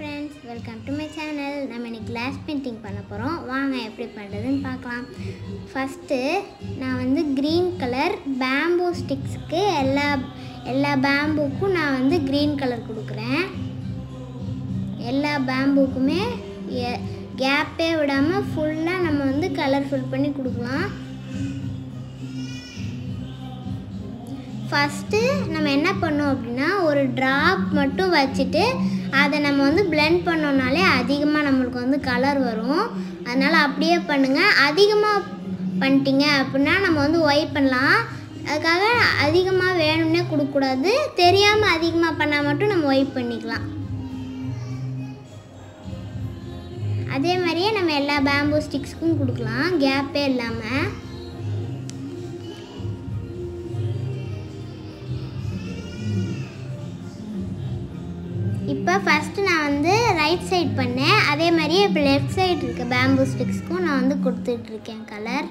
friends welcome to my channel நம்ம இன்னைக்கு class painting பண்ண போகிறோம் வாங்க எப்படி பண்ணுறதுன்னு பார்க்கலாம் ஃபஸ்ட்டு நான் வந்து க்ரீன் கலர் பேம்பூ ஸ்டிக்ஸ்க்கு எல்லா எல்லா பேம்பூக்கும் நான் வந்து க்ரீன் கலர் கொடுக்குறேன் எல்லா பேம்பூக்குமே கேப்பே விடாமல் ஃபுல்லாக நம்ம வந்து கலர் ஃபில் பண்ணி கொடுக்கலாம் ஃபஸ்ட்டு நம்ம என்ன பண்ணோம் அப்படின்னா ஒரு ட்ராப் மட்டும் வச்சுட்டு அதை நம்ம வந்து பிளெண்ட் பண்ணோம்னாலே அதிகமாக நம்மளுக்கு வந்து கலர் வரும் அதனால் அப்படியே பண்ணுங்கள் அதிகமாக பண்ணிட்டீங்க அப்படின்னா நம்ம வந்து ஒயிட் பண்ணலாம் அதுக்காக அதிகமாக வேணும்னே கொடுக்கக்கூடாது தெரியாமல் அதிகமாக பண்ணால் மட்டும் நம்ம ஒயிட் பண்ணிக்கலாம் அதே மாதிரியே நம்ம எல்லா பேம்பூ ஸ்டிக்ஸ்க்கும் கொடுக்கலாம் கேப்பே இல்லாமல் இப்போ ஃபஸ்ட்டு நான் வந்து ரைட் சைட் பண்ணேன் அதே மாதிரியே இப்போ லெஃப்ட் சைடு இருக்க பேம்பூ ஸ்டிக்ஸ்க்கும் நான் வந்து கொடுத்துட்ருக்கேன் கலர்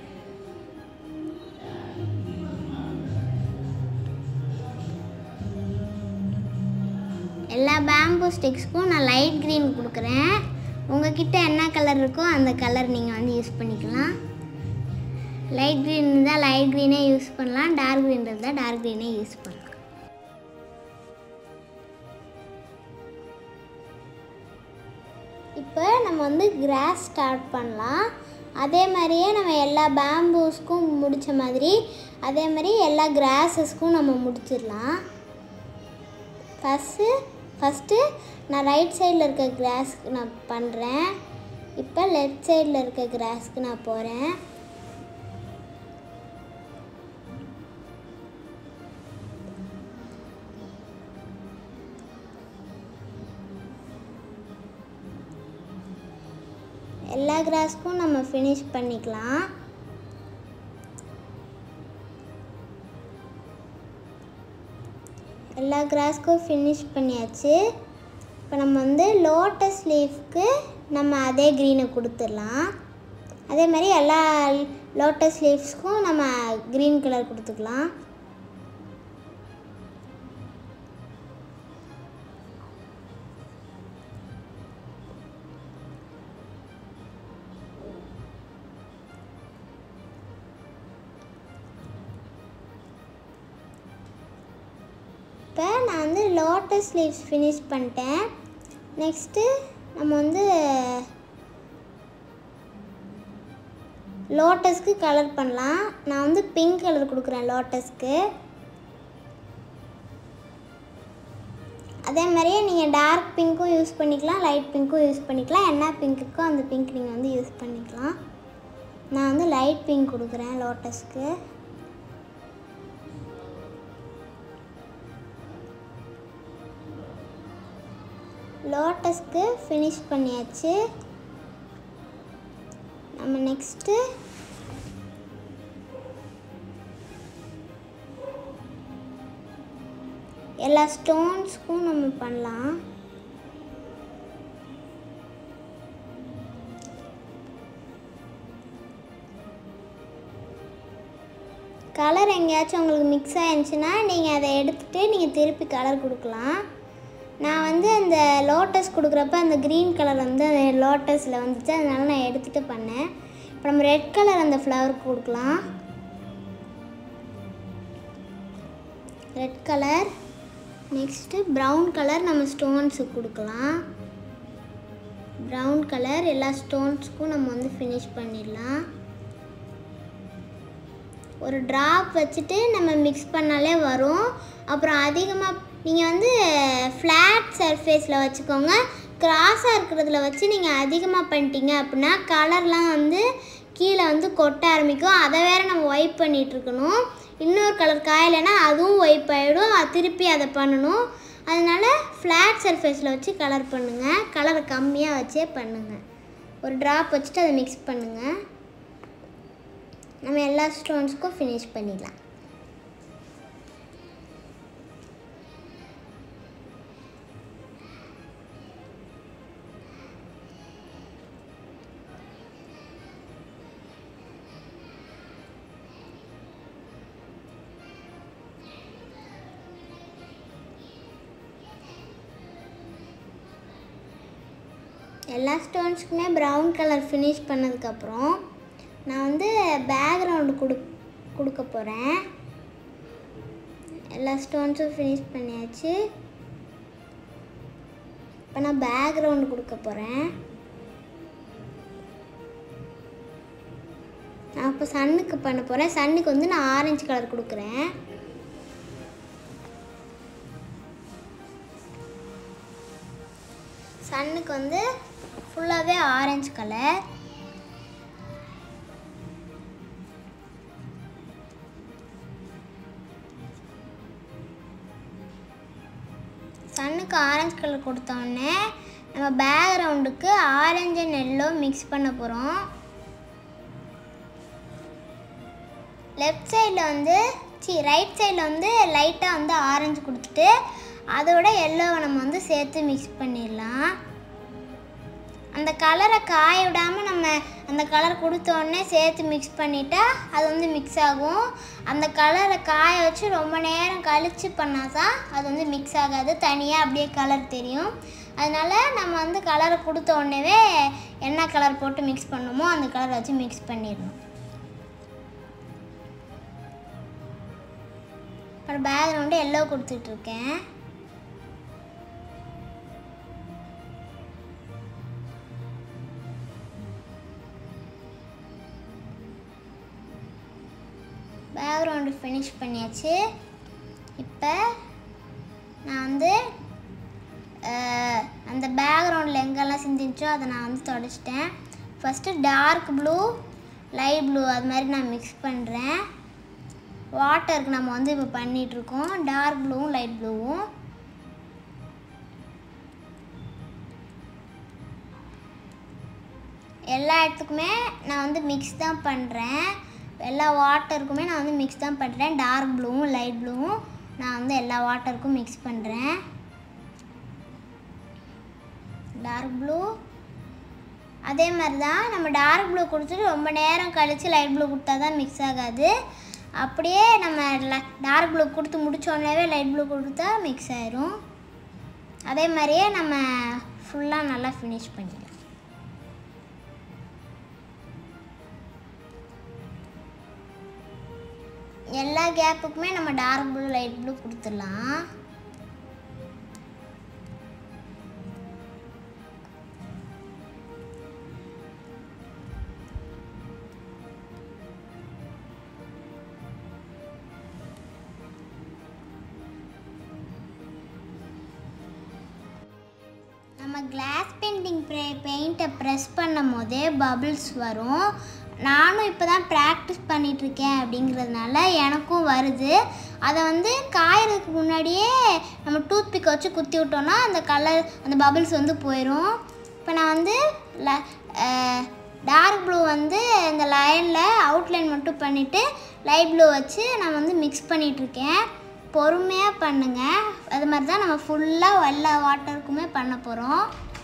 எல்லா பேம்பூ ஸ்டிக்ஸ்க்கும் நான் லைட் க்ரீன் கொடுக்குறேன் உங்ககிட்ட என்ன கலர் இருக்கோ அந்த கலர் நீங்கள் வந்து யூஸ் பண்ணிக்கலாம் லைட் க்ரீன் இருந்தால் லைட் க்ரீனே யூஸ் பண்ணலாம் டார்க் க்ரீன் இருந்தால் டார்க் க்ரீனே யூஸ் பண்ணலாம் இப்போ நம்ம வந்து கிராஸ் ஸ்டார்ட் பண்ணலாம் அதே மாதிரியே நம்ம எல்லா பேம்பூஸ்க்கும் முடித்த மாதிரி அதே மாதிரி எல்லா கிராஸஸ்க்கும் நம்ம முடிச்சிடலாம் ஃபஸ்ட்டு ஃபஸ்ட்டு நான் ரைட் சைடில் இருக்க கிராஸ்க்கு நான் பண்ணுறேன் இப்போ லெஃப்ட் சைடில் இருக்க கிராஸ்க்கு நான் போகிறேன் எல்லா கிராஸ்க்கும் நம்ம ஃபினிஷ் பண்ணிக்கலாம் எல்லா கிராஸ்க்கும் ஃபினிஷ் பண்ணியாச்சு இப்போ நம்ம வந்து லோட்டஸ் லீஃப்க்கு நம்ம அதே க்ரீனை கொடுத்துடலாம் அதே மாதிரி எல்லா லோட்டஸ் லீவ்ஸ்க்கும் நம்ம க்ரீன் கலர் கொடுத்துக்கலாம் இப்போ நான் வந்து லோட்டஸ் லீவ்ஸ் ஃபினிஷ் பண்ணிட்டேன் நெக்ஸ்ட்டு நம்ம வந்து லோட்டஸ்க்கு கலர் பண்ணலாம் நான் வந்து பிங்க் கலர் கொடுக்குறேன் லோட்டஸ்க்கு அதே மாதிரியே நீங்கள் டார்க் பிங்க்கும் யூஸ் பண்ணிக்கலாம் லைட் பிங்க்கும் யூஸ் பண்ணிக்கலாம் என்ன பிங்க்குக்கோ அந்த பிங்க் நீங்கள் வந்து யூஸ் பண்ணிக்கலாம் நான் வந்து லைட் பிங்க் கொடுக்குறேன் லோட்டஸ்க்கு லோட்டஸ்க்கு ஃபினிஷ் பண்ணியாச்சு நம்ம நெக்ஸ்ட்டு எல்லா ஸ்டோன்ஸ்க்கும் நம்ம பண்ணலாம் கலர் எங்கேயாச்சும் உங்களுக்கு மிக்ஸ் ஆயிருந்துச்சுன்னா நீங்கள் அதை எடுத்துகிட்டு நீங்கள் திருப்பி கலர் கொடுக்கலாம் நான் வந்து அந்த லோட்டஸ் கொடுக்குறப்ப அந்த க்ரீன் கலர் வந்து அந்த லோட்டஸில் வந்துச்சு அதனால நான் எடுத்துகிட்டு பண்ணேன் இப்போ நம்ம ரெட் கலர் அந்த ஃப்ளவருக்கு கொடுக்கலாம் red colour next brown colour நம்ம ஸ்டோன்ஸுக்கு கொடுக்கலாம் ப்ரௌன் கலர் எல்லா ஸ்டோன்ஸுக்கும் நம்ம வந்து ஃபினிஷ் பண்ணிடலாம் ஒரு ட்ராப் வச்சுட்டு நம்ம மிக்ஸ் பண்ணாலே வரும் அப்புறம் அதிகமாக நீங்கள் வந்து ஃப்ளாட் சர்ஃபேஸில் வச்சுக்கோங்க கிராஸாக இருக்கிறதுல வச்சு நீங்கள் அதிகமாக பண்ணிட்டீங்க அப்படின்னா கலர்லாம் வந்து கீழே வந்து கொட்ட ஆரம்பிக்கும் அதை வேறு நம்ம ஒயிட் பண்ணிகிட்ருக்கணும் இன்னொரு கலர் காயலைன்னா அதுவும் ஒயிட் ஆகிடும் திருப்பி அதை பண்ணணும் அதனால் ஃப்ளாட் சர்ஃபேஸில் வச்சு கலர் பண்ணுங்கள் கலரை கம்மியாக வச்சே பண்ணுங்கள் ஒரு ட்ராப் வச்சுட்டு அதை மிக்ஸ் பண்ணுங்கள் நம்ம எல்லா ஸ்டோன்ஸ்க்கும் ஃபினிஷ் பண்ணிடலாம் எல்லா ஸ்டோன்ஸ்க்குமே ப்ரௌன் கலர் ஃபினிஷ் பண்ணதுக்கப்புறம் நான் வந்து பேக்ரவுண்டு கொடு கொடுக்க போகிறேன் எல்லா ஸ்டோன்ஸும் ஃபினிஷ் பண்ணியாச்சு இப்போ நான் பேக்ரவுண்டு கொடுக்க போகிறேன் நான் இப்போ சன்னுக்கு பண்ண போகிறேன் சன்னுக்கு வந்து நான் ஆரஞ்சு கலர் கொடுக்குறேன் சன்னுக்கு வந்து ஃபுல்லாகவே ஆரஞ்சு கலர் சன்னுக்கு ஆரஞ்சு கலர் கொடுத்தோடனே நம்ம பேக்ரவுண்டுக்கு ஆரஞ்சு அண்ட் எல்லோ மிக்ஸ் பண்ண போகிறோம் லெஃப்ட் சைடில் வந்து சி ரைட் சைடில் வந்து லைட்டாக வந்து ஆரஞ்சு கொடுத்துட்டு அதோட எல்லோவை நம்ம வந்து சேர்த்து மிக்ஸ் பண்ணிடலாம் அந்த கலரை காய விடாமல் நம்ம அந்த கலர் கொடுத்த உடனே சேர்த்து மிக்ஸ் பண்ணிட்டா அது வந்து மிக்ஸ் ஆகும் அந்த கலரை காய வச்சு ரொம்ப நேரம் கழித்து பண்ணால் தான் அது வந்து மிக்ஸ் ஆகாது தனியாக அப்படியே கலர் தெரியும் அதனால் நம்ம வந்து கலரை கொடுத்த உடனேவே என்ன கலர் போட்டு மிக்ஸ் பண்ணுமோ அந்த கலரை வச்சு மிக்ஸ் பண்ணிடணும் அப்புறம் பேக்ரவுண்டு எல்லோ கொடுத்துட்ருக்கேன் பேக்ரவுண்டு ஃபினிஷ் பண்ணியாச்சு இப்போ நான் வந்து அஹ், அந்த பேக்ரவுண்டில் எங்கெல்லாம் சிந்திச்சோ அதை நான் வந்து தொடச்சிட்டேன் first dark blue light blue அது மாதிரி நான் மிக்ஸ் பண்ணுறேன் வாட்டருக்கு நம்ம வந்து இப்போ பண்ணிகிட்ருக்கோம் டார்க் ப்ளூவும் லைட் ப்ளூவும் எல்லா இடத்துக்குமே நான் வந்து மிக்ஸ் தான் பண்ணுறேன் எல்லா வாட்டருக்குமே நான் வந்து மிக்ஸ் தான் பண்ணுறேன் டார்க் ப்ளூவும் லைட் ப்ளூவும் நான் வந்து எல்லா வாட்டருக்கும் மிக்ஸ் பண்ணுறேன் டார்க் ப்ளூ அதே மாதிரி தான் நம்ம டார்க் ப்ளூ கொடுத்துட்டு ரொம்ப நேரம் கழித்து லைட் ப்ளூ கொடுத்தா தான் மிக்ஸ் ஆகாது அப்படியே நம்ம டார்க் ப்ளூ கொடுத்து முடிச்சோடனேவே லைட் ப்ளூ கொடுத்தா மிக்ஸ் ஆயிரும் அதே மாதிரியே நம்ம ஃபுல்லாக நல்லா ஃபினிஷ் பண்ணிடலாம் எல்லா கேப்புக்குமே நம்ம டார்க் ப்ளூ லைட் ப்ளூ கொடுத்துடலாம் நம்ம கிளாஸ் பெயிண்டிங் பெயிண்ட்டை ப்ரெஸ் பண்ணும் போதே பபிள்ஸ் வரும் நானும் இப்போ தான் ப்ராக்டிஸ் பண்ணிகிட்ருக்கேன் அப்படிங்கிறதுனால எனக்கும் வருது அதை வந்து காயறதுக்கு முன்னாடியே நம்ம டூத் பிக் வச்சு குத்தி விட்டோன்னா அந்த கலர் அந்த பபிள்ஸ் வந்து போயிடும் இப்போ நான் வந்து டார்க் ப்ளூ வந்து இந்த லைனில் அவுட்லைன் மட்டும் பண்ணிவிட்டு லைட் ப்ளூ வச்சு நான் வந்து மிக்ஸ் பண்ணிகிட்ருக்கேன் பொறுமையாக பண்ணுங்கள் அது மாதிரி தான் நம்ம ஃபுல்லாக எல்லா வாட்டருக்குமே பண்ண போகிறோம்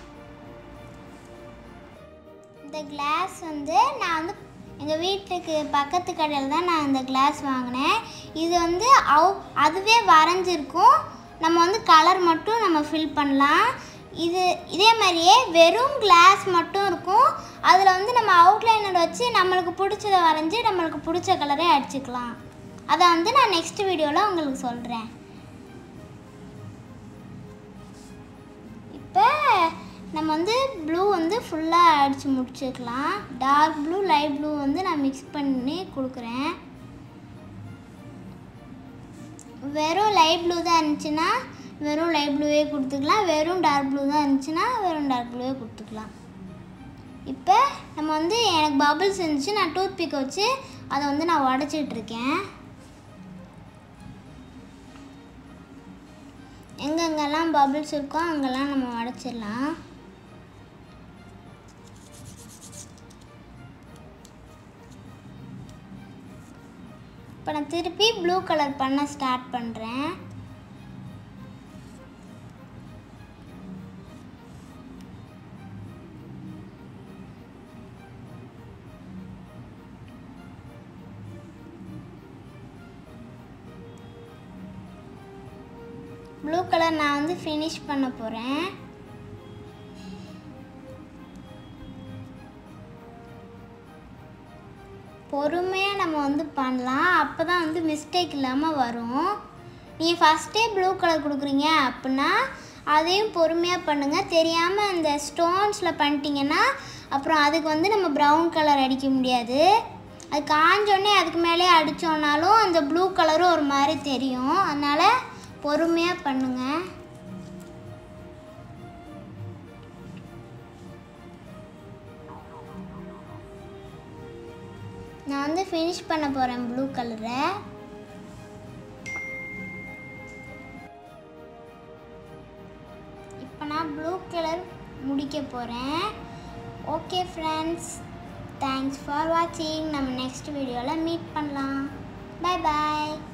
இந்த கிளாஸ் வந்து நான் வந்து எங்கள் வீட்டுக்கு பக்கத்து கடையில் தான் நான் இந்த கிளாஸ் வாங்கினேன் இது வந்து அவ் அதுவே வரைஞ்சிருக்கும் நம்ம வந்து கலர் மட்டும் நம்ம ஃபில் பண்ணலாம் இது இதே மாதிரியே வெறும் கிளாஸ் மட்டும் இருக்கும் அதில் வந்து நம்ம அவுட்லைனர் வச்சு நம்மளுக்கு பிடிச்சத வரைஞ்சி நம்மளுக்கு பிடிச்ச கலரே அடிச்சுக்கலாம் அதை வந்து நான் நெக்ஸ்ட் வீடியோவில் உங்களுக்கு சொல்கிறேன் இப்போ நம்ம வந்து ப்ளூ வந்து ஃபுல்லாக அடித்து முடிச்சுக்கலாம் டார்க் ப்ளூ லைட் ப்ளூ வந்து நான் மிக்ஸ் பண்ணி கொடுக்குறேன் வெறும் லைட் ப்ளூ தான் இருந்துச்சுன்னா வெறும் லைட் ப்ளூவே கொடுத்துக்கலாம் வெறும் டார்க் ப்ளூ தான் இருந்துச்சுன்னா வெறும் டார்க் ப்ளூவே கொடுத்துக்கலாம் இப்போ நம்ம வந்து எனக்கு பபிள்ஸ் இருந்துச்சு நான் டூத் பிக் வச்சு அதை வந்து நான் உடச்சிட்டு இருக்கேன் எங்கெங்கெல்லாம் பபிள்ஸ் இருக்கோ அங்கெல்லாம் நம்ம உடச்சிடலாம் இப்போ நான் திருப்பி ப்ளூ கலர் பண்ண ஸ்டார்ட் பண்ணுறேன் ப்ளூ கலர் நான் வந்து ஃபினிஷ் பண்ண போகிறேன் பொறுமையாக நம்ம வந்து பண்ணலாம் அப்போ தான் வந்து மிஸ்டேக் இல்லாமல் வரும் நீங்கள் ஃபஸ்ட்டே ப்ளூ கலர் கொடுக்குறீங்க அப்படின்னா அதையும் பொறுமையாக பண்ணுங்கள் தெரியாமல் அந்த ஸ்டோன்ஸில் பண்ணிட்டீங்கன்னா அப்புறம் அதுக்கு வந்து நம்ம ப்ரௌன் கலர் அடிக்க முடியாது அது காஞ்சோடனே அதுக்கு மேலே அடித்தோன்னாலும் அந்த ப்ளூ கலரும் ஒரு மாதிரி தெரியும் அதனால் பொறுமையாக பண்ணுங்கள் நான் வந்து ஃபினிஷ் பண்ண போகிறேன் ப்ளூ கலரை இப்போ நான் ப்ளூ கலர் முடிக்க போகிறேன் ஓகே ஃப்ரெண்ட்ஸ் தேங்க்ஸ் ஃபார் வாட்சிங் நம்ம நெக்ஸ்ட் வீடியோவில் மீட் பண்ணலாம் பை பாய்